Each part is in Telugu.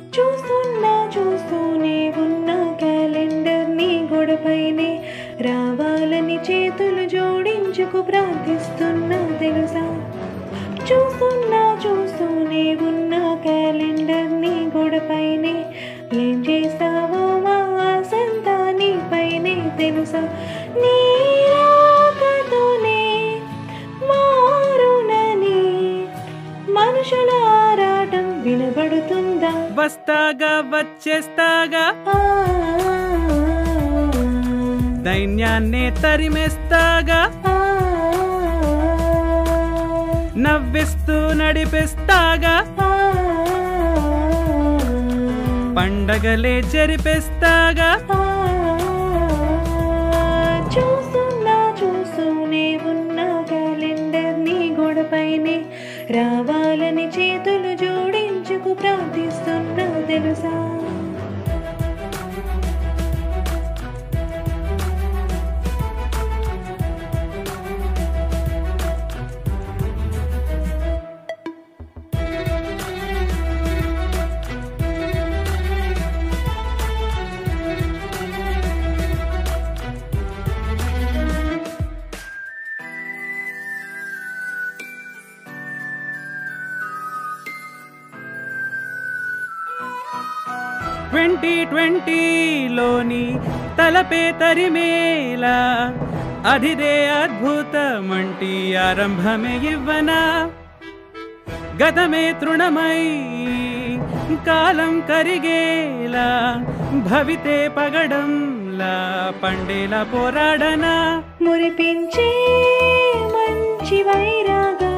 చూస్తున్నా చూస్తూనే ఉన్న క్యాలెండర్ నీ గొడపైనే రావాలని చేతులు జోడించుకు ప్రార్థిస్తున్నా తెలుసా చూస్తున్నా చూస్తూనే ఉన్న క్యాలెండర్ నీ గొడపైనే ఏం చేస్తావో మా ఆశంతా నీపైనే తెలుసా నీ రాకతోనే మారునని మనుషుల ఆరాటం వినబడుతుందా వస్తాగా వచ్చేస్తాగా ఆ, దైన్యాన్నే తరిమేస్తాగా ఆ, నవ్విస్తూ నడిపిస్తాగా ఆ, పండగలే జరిపిస్తాగా ఆ. చూస్తున్నా చూస్తూనే ఉన్న క్యాలెండర్ నీ గోడపైనే రావాలని చేతులు జోడించుకు ప్రార్థిస్తున్నా తెలుసా ట్వంటీ ట్వంటీలోని తలపే తరిమేలా అదిదే అద్భుతమంటి ఆరంభమే ఇవ్వనా గతమే తృణమై కాలం కరిగేలా భవితే పగడంలా పండేలా పోరాడనా మురిపించే మంచి వైరాగా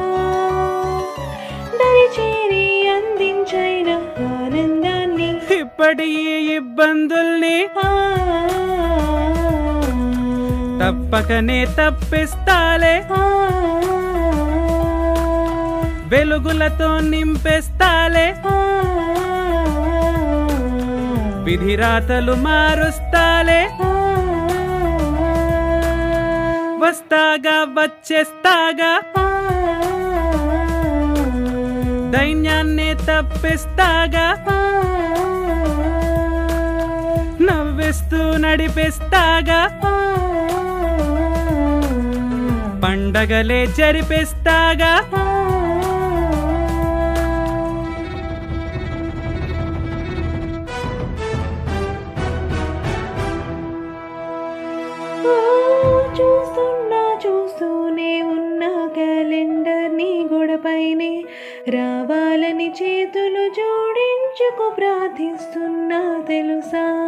దరిచేరి అందించైన ఆనందాన్ని ఇప్పటి ఈ ఇబ్బందుల్ని ఆ, తప్పకనే తప్పిస్తాలే ఆ, వెలుగులతో నింపేస్తాలే ఆ, విధిరాతలు మారుస్తాలే ఆ, వస్తాగా వచ్చేస్తాగా ఆ, దైన్యాన్నే తప్పిస్తాగా ఆ, నవ్విస్తూ నడిపిస్తాగా ఆ, పండగలే జరిపిస్తాగా ఆ. ఓ, చూస్తున్నా చూస్తూనే ఉన్న క్యాలెండర్ నీ గోడపైనే రావాలని చేతులు జోడించుకు ప్రార్థిస్తున్నా తెలుసా